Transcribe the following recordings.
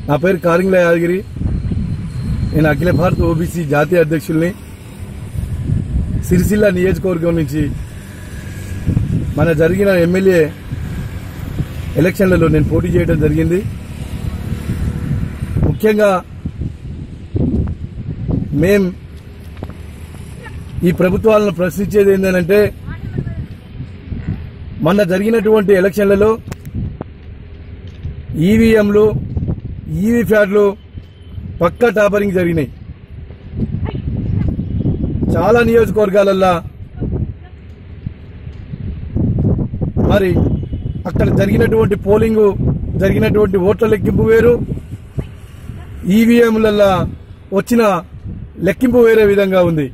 నా పేరు కారింగ్ల యాదగిరి నేను అఖిల భారత ఓబీసీ జాతీయ అధ్యక్షుల్ని సిరిసిల్ల నియోజకవర్గం నుంచి మన జరిగిన ఎమ్మెల్యే ఎలక్షన్లలో నేను పోటీ చేయడం జరిగింది ముఖ్యంగా మేం ఈ ప్రభుత్వాలను ప్రశ్నించేది ఏంటంటే మొన్న జరిగినటువంటి ఎలక్షన్లలో ఈవీఎంలు ఈవీ ఫ్యాట్లు పక్కా టాపరింగ్ జరిగినాయి చాలా నియోజకవర్గాలల్లో మరి అక్కడ జరిగినటువంటి పోలింగ్ జరిగినటువంటి ఓట్ల లెక్కింపు వేరు ఈవీఎంలలో వచ్చిన లెక్కింపు వేరే విధంగా ఉంది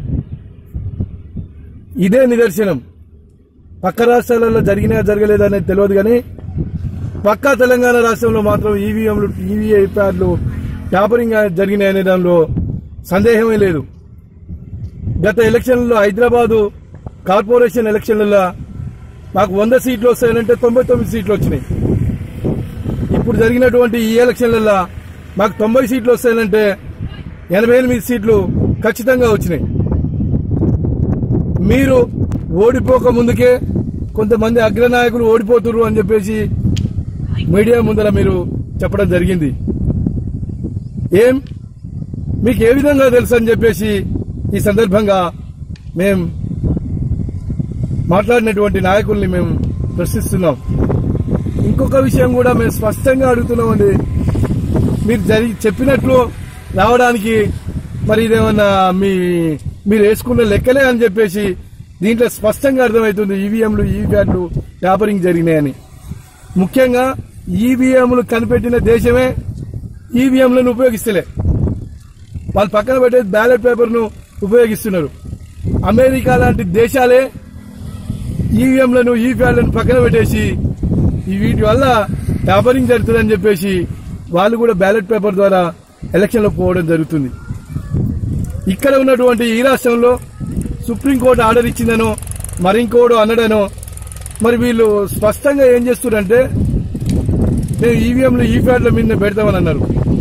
ఇదే నిదర్శనం పక్క రాష్ట్రాలలో జరిగినా జరగలేదనేది తెలియదు కానీ పక్కా తెలంగాణ రాష్ట్రంలో మాత్రం ఈవీఎంలు ఈవీఐ ప్యాడ్లు ట్యాపరింగ్ జరిగినాయనే దానిలో సందేహమే లేదు గత ఎలక్షన్లలో హైదరాబాదు కార్పొరేషన్ ఎలక్షన్లలో మాకు వంద సీట్లు వస్తాయనంటే తొంభై తొమ్మిది సీట్లు వచ్చినాయి ఇప్పుడు జరిగినటువంటి ఈ ఎలక్షన్లలో మాకు తొంభై సీట్లు వస్తాయనంటే ఎనభై ఎనిమిది సీట్లు ఖచ్చితంగా వచ్చినాయి మీరు ఓడిపోక ముందుకే కొంతమంది అగ్రనాయకులు ఓడిపోతున్నారు అని చెప్పేసి మీడియా ముందర మీరు చెప్పడం జరిగింది ఏం మీకు ఏ విధంగా తెలుసు అని చెప్పేసి ఈ సందర్భంగా మేం మాట్లాడినటువంటి నాయకుల్ని మేము ప్రశ్నిస్తున్నాం ఇంకొక విషయం కూడా మేము స్పష్టంగా అడుగుతున్నామండి మీరు జరిగి చెప్పినట్లు రావడానికి మరి ఇదేమన్నా మీ మీరు వేసుకున్న లెక్కలే అని చెప్పేసి దీంట్లో స్పష్టంగా అర్థమవుతుంది ఈవీఎంలు ఈవీప్యాట్లు ట్యాపరింగ్ జరిగినాయని ముఖ్యంగా ఈవీఎంలు కనిపెట్టిన దేశమే ఈవీఎంలను ఉపయోగిస్తలే వాళ్ళు పక్కన పెట్టే బ్యాలెట్ పేపర్ను ఉపయోగిస్తున్నారు అమెరికా లాంటి దేశాలే ఈవీఎంలను ఈవీఆర్లను పక్కన పెట్టేసి ఈ వీటి వల్ల ట్యాపరింగ్ జరుగుతుందని చెప్పేసి వాళ్ళు కూడా బ్యాలెట్ పేపర్ ద్వారా ఎలక్షన్లో పోవడం జరుగుతుంది ఇక్కడ ఉన్నటువంటి ఈ రాష్ట్రంలో సుప్రీంకోర్టు ఆర్డర్ ఇచ్చిందనో మరి ఇంకోడు అనడనో మరి వీళ్ళు స్పష్టంగా ఏం చేస్తున్నారంటే మేము ఈవీఎంలు ఈ ప్యాడ్ల మీద పెడతామని అన్నారు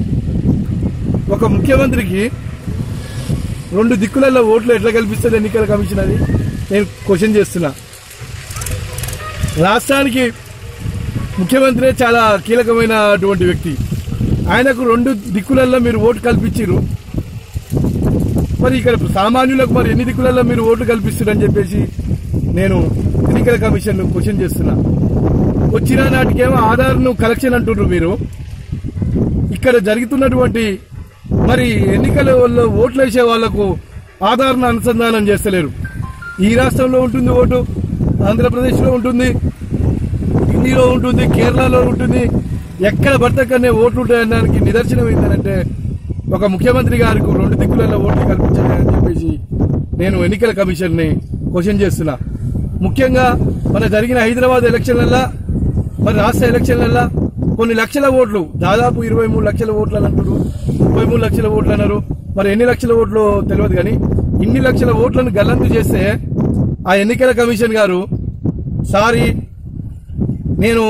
ఒక ముఖ్యమంత్రికి రెండు దిక్కులలో ఓట్లు ఎట్లా కల్పిస్తుంది ఎన్నికల కమిషన్ అది నేను క్వశ్చన్ చేస్తున్నా రాష్ట్రానికి ముఖ్యమంత్రి చాలా కీలకమైనటువంటి వ్యక్తి ఆయనకు రెండు దిక్కులలో మీరు ఓటు కల్పించారు మరి ఇక్కడ సామాన్యులకు మరి ఎన్ని దిక్కులలో మీరు ఓట్లు కల్పిస్తారని చెప్పేసి నేను ఎన్నికల కమిషన్ క్వశ్చన్ చేస్తున్నా వచ్చిన నాటికేమో ఆధార్ను కలెక్షన్ అంటున్నారు మీరు ఇక్కడ జరుగుతున్నటువంటి మరి ఎన్నికలలో ఓట్లు వేసే వాళ్లకు ఆధార్ను అనుసంధానం చేస్తలేరు ఈ రాష్ట్రంలో ఉంటుంది ఓటు ఆంధ్రప్రదేశ్లో ఉంటుంది హిందీలో ఉంటుంది కేరళలో ఉంటుంది ఎక్కడ పడితే ఓట్లు ఉంటాయనడానికి నిదర్శనం ఏంటంటే ఒక ముఖ్యమంత్రి గారికి రెండు దిక్కులలో ఓట్లు కల్పించాలి అని చెప్పేసి నేను ఎన్నికల కమిషన్ ని క్వశ్చన్ చేస్తున్నా ముఖ్యంగా మన జరిగిన హైదరాబాద్ ఎలక్షన్లల్లో మరి రాష్ట్ర ఎలక్షన్లల్లో కొన్ని లక్షల ఓట్లు దాదాపు ఇరవై మూడు లక్షల ఓట్లు అని అంటారు ముప్పై మూడు లక్షల ఓట్లు అన్నారు మరి ఎన్ని లక్షల ఓట్లు తెలియదు కానీ ఇన్ని లక్షల ఓట్లను గల్లంతు చేస్తే ఆ ఎన్నికల కమిషన్ గారు సారీ నేను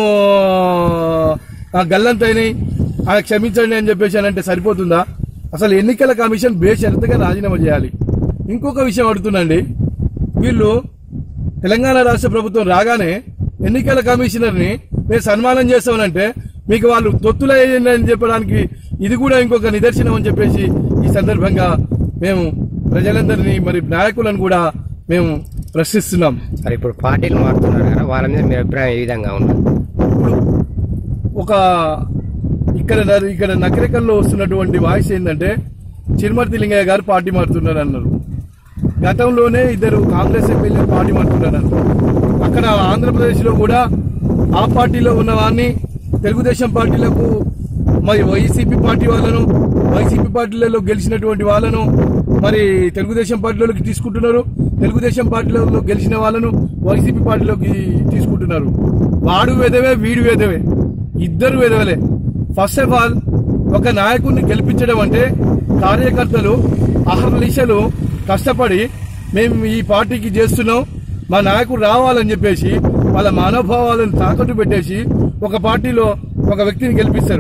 ఆ గల్లంతైనాయి ఆ క్షమించండి అని చెప్పేసి అని అంటే సరిపోతుందా అసలు ఎన్నికల కమిషన్ బేషరతుగా రాజీనామా చేయాలి ఇంకొక విషయం అడుగుతుందండి వీళ్ళు తెలంగాణ రాష్ట్ర ప్రభుత్వం రాగానే ఎన్నికల కమిషనర్ ని మేము సన్మానం చేస్తామనంటే మీకు వాళ్ళు తొత్తులు అని చెప్పడానికి ఇది కూడా ఇంకొక నిదర్శనం అని చెప్పేసి ఈ సందర్భంగా మేము ప్రజలందరినీ మరి నాయకులను కూడా మేము ప్రశ్నిస్తున్నాం మరి ఇప్పుడు పార్టీలు మారుతున్నారు కదా వాళ్ళ మీద మీ అభిప్రాయం ఏ విధంగా ఉంది ఇప్పుడు ఒక ఇక్కడ న- ఇక్కడ నకరికల్లో వస్తున్నటువంటి వాయిస్ ఏంటంటే చిరుమర్తి లింగయ్య గారు పార్టీ మారుతున్నారు అన్నారు గతంలోనే ఇద్దరు కాంగ్రెస్ ఎమ్మెల్యే పార్టీ మారుతున్నారు అన్నారు. అక్కడ ఆంధ్రప్రదేశ్ లో కూడా ఆ పార్టీలో ఉన్న వారిని తెలుగుదేశం పార్టీలకు మరి వైసీపీ పార్టీ వాళ్ళను వైసీపీ పార్టీలలో గెలిచినటువంటి వాళ్ళను మరి తెలుగుదేశం పార్టీలోకి తీసుకుంటున్నారు తెలుగుదేశం పార్టీలో గెలిచిన వాళ్ళను వైసీపీ పార్టీలోకి తీసుకుంటున్నారు వాడు వెదవే వీడు వెదవే ఇద్దరు వెదవలే ఫస్ట్ ఆఫ్ ఆల్ ఒక నాయకుడిని గెలిపించడం అంటే కార్యకర్తలు అహర్నిశలు కష్టపడి మేము ఈ పార్టీకి చేస్తున్నాం మా నాయకుడు రావాలని చెప్పేసి వాళ్ళ మనోభావాలను తాకట్టు పెట్టేసి ఒక పార్టీలో ఒక వ్యక్తిని గెలిపిస్తారు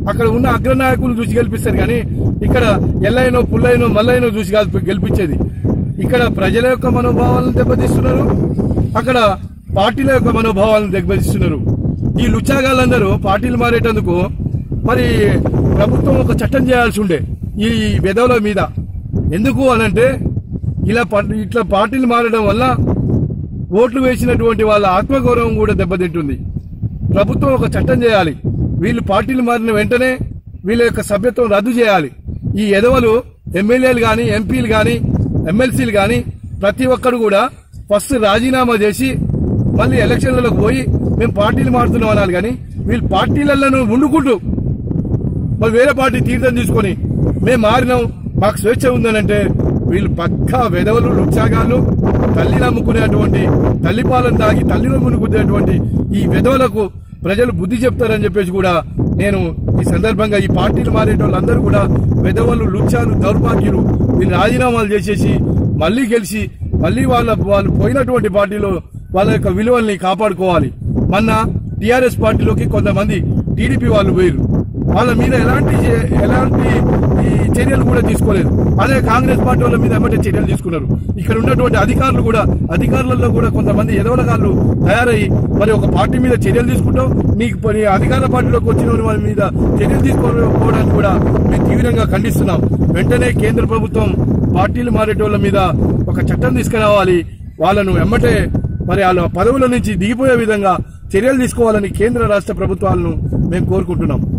అక్కడ ఉన్న అగ్రనాయకులు చూసి గెలిపిస్తారు కానీ ఇక్కడ ఎల్లైనో పుల్లైనో మల్లైనో చూసి కాదు గెలిపించేది ఇక్కడ ప్రజల యొక్క మనోభావాలను దెబ్బతీస్తున్నారు అక్కడ పార్టీల యొక్క మనోభావాలను దెబ్బతీస్తున్నారు ఈ లుచ్చాగాళ్ళందరూ పార్టీలు మారేటందుకు మరి ప్రభుత్వం ఒక చట్టం చేయాల్సి ఉండే ఈ వెధవుల మీద ఎందుకు అనంటే ఇలా ప- ఇట్లా పార్టీలు మారడం వల్ల ఓట్లు వేసినటువంటి వాళ్ళ ఆత్మగౌరవం కూడా దెబ్బతింటుంది ప్రభుత్వం ఒక చట్టం చేయాలి వీళ్ళు పార్టీలు మారిన వెంటనే వీళ్ళ యొక్క సభ్యత్వం రద్దు చేయాలి ఈ ఎదవలు ఎమ్మెల్యేలు గాని ఎంపీలు గాని ఎమ్మెల్సీలు గాని ప్రతి ఒక్కరు కూడా ఫస్ట్ రాజీనామా చేసి మళ్ళీ ఎలక్షన్లకు పోయి మేము పార్టీలు మారుతున్నాం అనాలి కానీ వీళ్ళు పార్టీలలో ఉండుకుంటూ మరి వేరే పార్టీ తీర్థం తీసుకొని మేము మారినాం మాకు స్వేచ్ఛ ఉందనంటే వీళ్ళు పక్కా వెధవలు లుచ్చాగాళ్ళు తల్లి నమ్ముకునేటువంటి తల్లి పాలన తాగి తల్లి నమ్ముకునేటువంటి ఈ వెధవలకు ప్రజలు బుద్ధి చెప్తారని చెప్పేసి కూడా నేను ఈ సందర్భంగా ఈ పార్టీలు మారేటోళ్ళందరూ కూడా వెధవలు లుచ్చాలు దౌర్భాగ్యులు వీళ్ళు రాజీనామాలు చేసేసి మళ్ళీ గెలిచి మళ్ళీ వాళ్ళ వాళ్ళు పోయినటువంటి పార్టీలో వాళ్ళ యొక్క విలువల్ని కాపాడుకోవాలి మొన్న టిఆర్ఎస్ పార్టీలోకి కొంతమంది టీడీపీ వాళ్ళు పోయారు వాళ్ళ మీద ఎలాంటి చే- ఎలాంటి ఈ చర్యలు కూడా తీసుకోలేదు అదే కాంగ్రెస్ పార్టీ వాళ్ళ మీద ఎమ్మటే చర్యలు తీసుకున్నారు ఇక్కడ ఉన్నటువంటి అధికారులు కూడా అధికారులలో కూడా కొంతమంది ఎదవలగాళ్ళు తయారయ్యి మరి ఒక పార్టీ మీద చర్యలు తీసుకుంటాం నీకు మరి అధికార పార్టీలోకి వచ్చిన వాళ్ళ మీద చర్యలు తీసుకోవడానికి కూడా మేము తీవ్రంగా ఖండిస్తున్నాం వెంటనే కేంద్ర ప్రభుత్వం పార్టీలు మారేటోళ్ళ మీద ఒక చట్టం తీసుకురావాలి వాళ్ళను ఎమ్మటే మరి వాళ్ళ పదవుల నుంచి దిగిపోయే విధంగా చర్యలు తీసుకోవాలని కేంద్ర రాష్ట్ర ప్రభుత్వాలను మేము కోరుకుంటున్నాం